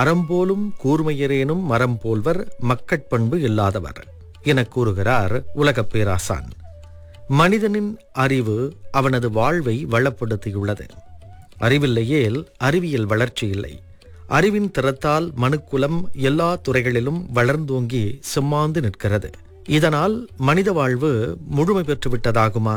அறம்போலும் கூர்மையரேனும் மரம் போல்வர் மக்கட்பண்பு இல்லாதவர் என கூறுகிறார் உலகப் பேராசான் மனிதனின் அறிவு அவனது வாழ்வை வளப்படுத்தியுள்ளது அறிவில்லையேல் அறிவியல் வளர்ச்சி இல்லை அறிவின் திறத்தால் மனுக்குலம் எல்லா துறைகளிலும் வளர்ந்தோங்கி செம்மாந்து நிற்கிறது இதனால் மனித வாழ்வு முழுமை பெற்று விட்டதாகுமா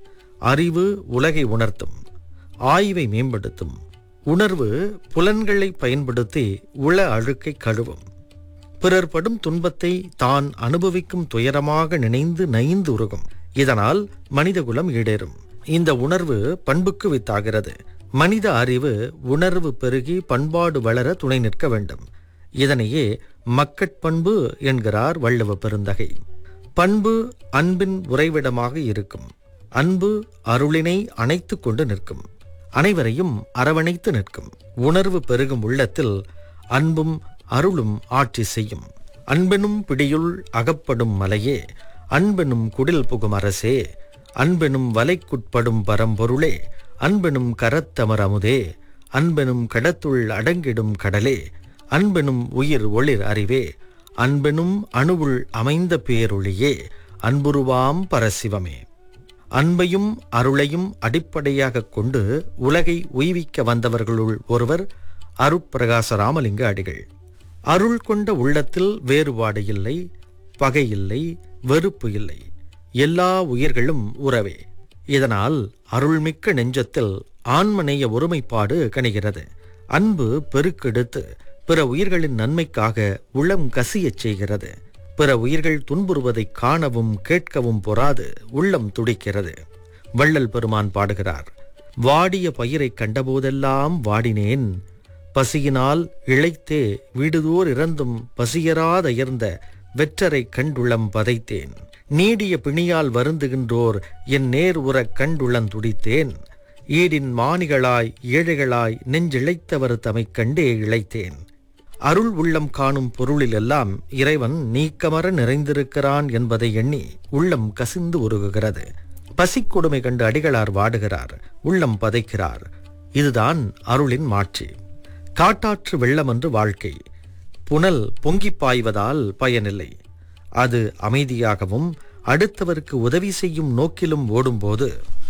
அறிவு உலகை உணர்த்தும் ஆய்வை மேம்படுத்தும் உணர்வு புலன்களை பயன்படுத்தி உள அழுக்கை கழுவும் பிறர் படும் துன்பத்தை தான் அனுபவிக்கும் துயரமாக நினைந்து நைந்து உருகும் இதனால் மனிதகுலம் ஈடேறும் இந்த உணர்வு பண்புக்கு வித்தாகிறது மனித அறிவு உணர்வு பெருகி பண்பாடு வளர துணை நிற்க வேண்டும் இதனையே மக்கட்பண்பு என்கிறார் வள்ளுவ பெருந்தகை பண்பு அன்பின் உறைவிடமாக இருக்கும் அன்பு அருளினை அணைத்துக் கொண்டு நிற்கும் அனைவரையும் அரவணைத்து நிற்கும் உணர்வு பெருகும் உள்ளத்தில் அன்பும் அருளும் ஆட்சி செய்யும் அன்பெனும் பிடியுள் அகப்படும் மலையே அன்பெனும் குடில் புகும் அரசே அன்பெனும் வலைக்குட்படும் பரம்பொருளே அன்பெனும் கரத்தமர் அமுதே அன்பெனும் கடத்துள் அடங்கிடும் கடலே அன்பெனும் உயிர் ஒளிர் அறிவே அன்பெனும் அணுவுள் அமைந்த பேரொளியே அன்புருவாம் பரசிவமே அன்பையும் அருளையும் அடிப்படையாக கொண்டு உலகை உய்விக்க வந்தவர்களுள் ஒருவர் அருட்பிரகாச ராமலிங்க அடிகள் அருள் கொண்ட உள்ளத்தில் வேறுபாடு இல்லை பகை இல்லை வெறுப்பு இல்லை எல்லா உயிர்களும் உறவே இதனால் அருள்மிக்க நெஞ்சத்தில் ஆன்மநேய ஒருமைப்பாடு கணிகிறது அன்பு பெருக்கெடுத்து பிற உயிர்களின் நன்மைக்காக உளம் கசியச் செய்கிறது பிற உயிர்கள் துன்புறுவதை காணவும் கேட்கவும் பொறாது உள்ளம் துடிக்கிறது வள்ளல் பெருமான் பாடுகிறார் வாடிய பயிரைக் கண்டபோதெல்லாம் வாடினேன் பசியினால் இழைத்தே வீடுதோர் இறந்தும் பசியராதயர்ந்த வெற்றரை கண்டுளம் பதைத்தேன் நீடிய பிணியால் வருந்துகின்றோர் என் நேர் உறக் கண்டுளம் துடித்தேன் ஈடின் மானிகளாய் ஏழைகளாய் நெஞ்சிழைத்தவர் தமைக் கண்டே இழைத்தேன் அருள் உள்ளம் காணும் பொருளிலெல்லாம் இறைவன் நீக்கமர நிறைந்திருக்கிறான் என்பதை எண்ணி உள்ளம் கசிந்து உருகுகிறது பசிக்கொடுமை கண்டு அடிகளார் வாடுகிறார் உள்ளம் பதைக்கிறார் இதுதான் அருளின் மாட்சி காட்டாற்று வெள்ளமன்று வாழ்க்கை புனல் பொங்கிப் பாய்வதால் பயனில்லை அது அமைதியாகவும் அடுத்தவருக்கு உதவி செய்யும் நோக்கிலும் ஓடும்போது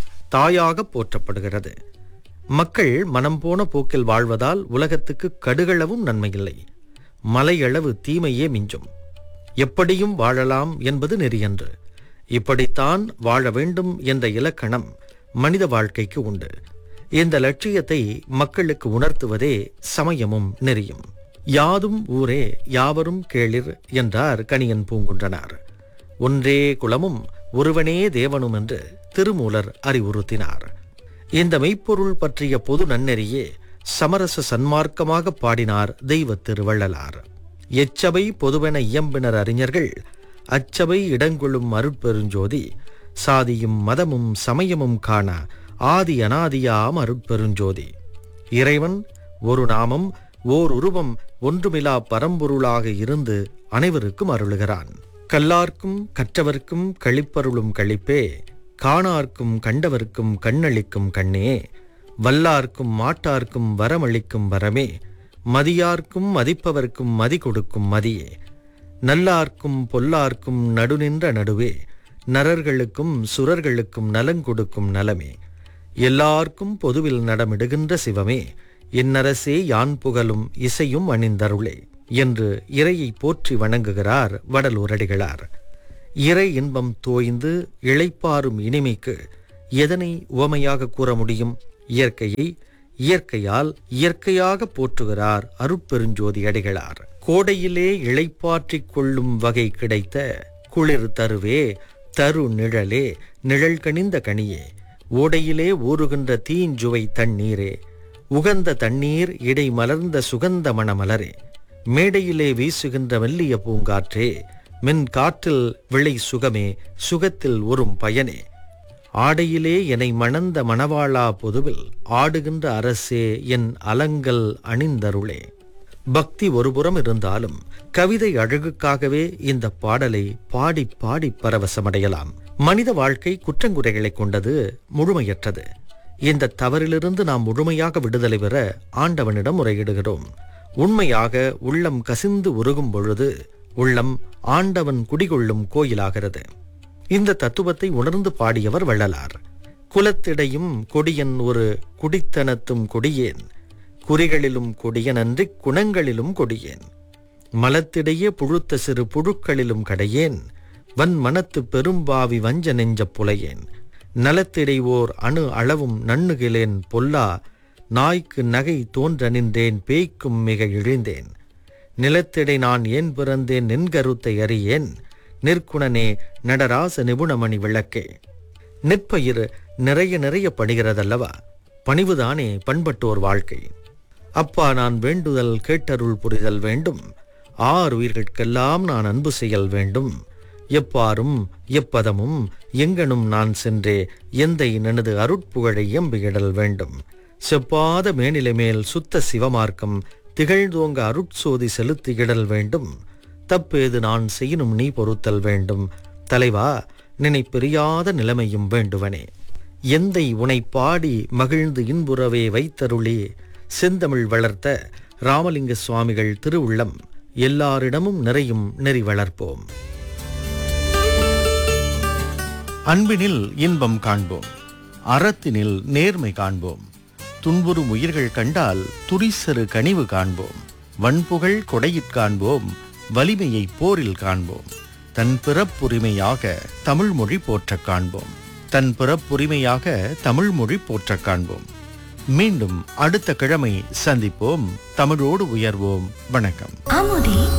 தாயாக போற்றப்படுகிறது மக்கள் மனம் போன போக்கில் வாழ்வதால் உலகத்துக்கு கடுகளவும் நன்மையில்லை மலையளவு தீமையே மிஞ்சும் எப்படியும் வாழலாம் என்பது நெறியன்று இப்படித்தான் வாழ வேண்டும் என்ற இலக்கணம் மனித வாழ்க்கைக்கு உண்டு இந்த லட்சியத்தை மக்களுக்கு உணர்த்துவதே சமயமும் நெறியும் யாதும் ஊரே யாவரும் கேளிர் என்றார் கணியன் பூங்குன்றனார் ஒன்றே குலமும் ஒருவனே தேவனும் என்று திருமூலர் அறிவுறுத்தினார் இந்த மெய்ப்பொருள் பற்றிய பொது நன்னெறியே சமரச சன்மார்க்கமாக பாடினார் தெய்வ திருவள்ளலார் எச்சபை பொதுவென இயம்பினர் அறிஞர்கள் அச்சபை இடங்கொள்ளும் அருட்பெருஞ்சோதி சாதியும் மதமும் சமயமும் காண ஆதி அனாதியாம் அருட்பெருஞ்சோதி இறைவன் ஒரு நாமம் ஓர் உருவம் ஒன்றுமிலா பரம்பொருளாக இருந்து அனைவருக்கும் அருளுகிறான் கல்லார்க்கும் கற்றவர்க்கும் கழிப்பருளும் கழிப்பே காணார்க்கும் கண்டவர்க்கும் கண்ணளிக்கும் கண்ணே வல்லார்க்கும் மாட்டார்க்கும் வரமளிக்கும் வரமே மதியார்க்கும் மதிப்பவர்க்கும் மதி கொடுக்கும் மதியே நல்லார்க்கும் பொல்லார்க்கும் நடுநின்ற நடுவே நரர்களுக்கும் சுரர்களுக்கும் நலங்கொடுக்கும் நலமே எல்லார்க்கும் பொதுவில் நடமிடுகின்ற சிவமே என்னரசே யான் புகழும் இசையும் அணிந்தருளே என்று இறையை போற்றி வணங்குகிறார் வடலூரடிகளார் இறை இன்பம் தோய்ந்து இளைப்பாறும் இனிமைக்கு எதனை உவமையாக கூற முடியும் இயற்கையை இயற்கையால் இயற்கையாக போற்றுகிறார் அருட்பெருஞ்சோதி அடிகளார் கோடையிலே இளைப்பாற்றிக் கொள்ளும் வகை கிடைத்த குளிர் தருவே தரு நிழலே நிழல் கனிந்த கனியே ஓடையிலே ஊறுகின்ற தீஞ்சுவை தண்ணீரே உகந்த தண்ணீர் இடை மலர்ந்த சுகந்த மணமலரே மேடையிலே வீசுகின்ற மெல்லிய பூங்காற்றே மென் காற்றில் விளை சுகமே சுகத்தில் ஒரும் பயனே ஆடையிலே என்னை மணந்த மணவாளா பொதுவில் ஆடுகின்ற அரசே என் அலங்கல் அணிந்தருளே பக்தி ஒருபுறம் இருந்தாலும் கவிதை அழகுக்காகவே இந்த பாடலை பாடி பாடி பரவசமடையலாம் மனித வாழ்க்கை குற்றங்குறைகளை கொண்டது முழுமையற்றது இந்த தவறிலிருந்து நாம் முழுமையாக விடுதலை பெற ஆண்டவனிடம் முறையிடுகிறோம் உண்மையாக உள்ளம் கசிந்து உருகும் பொழுது உள்ளம் ஆண்டவன் குடிகொள்ளும் கோயிலாகிறது இந்த தத்துவத்தை உணர்ந்து பாடியவர் வள்ளலார் குலத்திடையும் கொடியன் ஒரு குடித்தனத்தும் கொடியேன் குறிகளிலும் கொடியனன்றி குணங்களிலும் கொடியேன் மலத்திடையே புழுத்த சிறு புழுக்களிலும் கடையேன் வன் மனத்து பெரும்பாவி வஞ்ச நெஞ்ச புலையேன் நலத்திடை ஓர் அணு அளவும் நண்ணுகிலேன் பொல்லா நாய்க்கு நகை தோன்ற நின்றேன் பேய்க்கும் மிக இழிந்தேன் நிலத்திடை நான் ஏன் பிறந்தேன் நின்கருத்தை அறியேன் நிற்குணனே நடராச நிபுணமணி விளக்கே நெற்பயிர் நிறைய நிறைய பணிகிறதல்லவா பணிவுதானே பண்பட்டோர் வாழ்க்கை அப்பா நான் வேண்டுதல் கேட்டருள் புரிதல் வேண்டும் ஆறு உயிர்கட்கெல்லாம் நான் அன்பு செய்யல் வேண்டும் எப்பாரும் எப்பதமும் எங்கனும் நான் சென்றே எந்தை எனது அருட்புகழை எம்பியிடல் வேண்டும் செப்பாத மேனிலை மேல் சுத்த சிவமார்க்கம் திகழ்ந்தோங்க அருட்சோதி செலுத்தியிடல் வேண்டும் தப்பேது நான் செய்யணும் நீ பொறுத்தல் வேண்டும் தலைவா நினை பிரியாத நிலைமையும் வேண்டுவனே எந்தை உனை பாடி மகிழ்ந்து இன்புறவே வைத்தருளே செந்தமிழ் வளர்த்த ராமலிங்க சுவாமிகள் திருவுள்ளம் எல்லாரிடமும் நிறையும் நெறி வளர்ப்போம் அன்பினில் இன்பம் காண்போம் அறத்தினில் நேர்மை காண்போம் துன்புறும் உயிர்கள் கண்டால் துரிசரு கனிவு காண்போம் வன்புகழ் கொடையிற் காண்போம் வலிமையை போரில் காண்போம் தன் பிறப்புரிமையாக தமிழ் மொழி போற்றக் காண்போம் தன் பிறப்புரிமையாக தமிழ் மொழி போற்றக் காண்போம் மீண்டும் அடுத்த கிழமை சந்திப்போம் தமிழோடு உயர்வோம் வணக்கம் அமுதே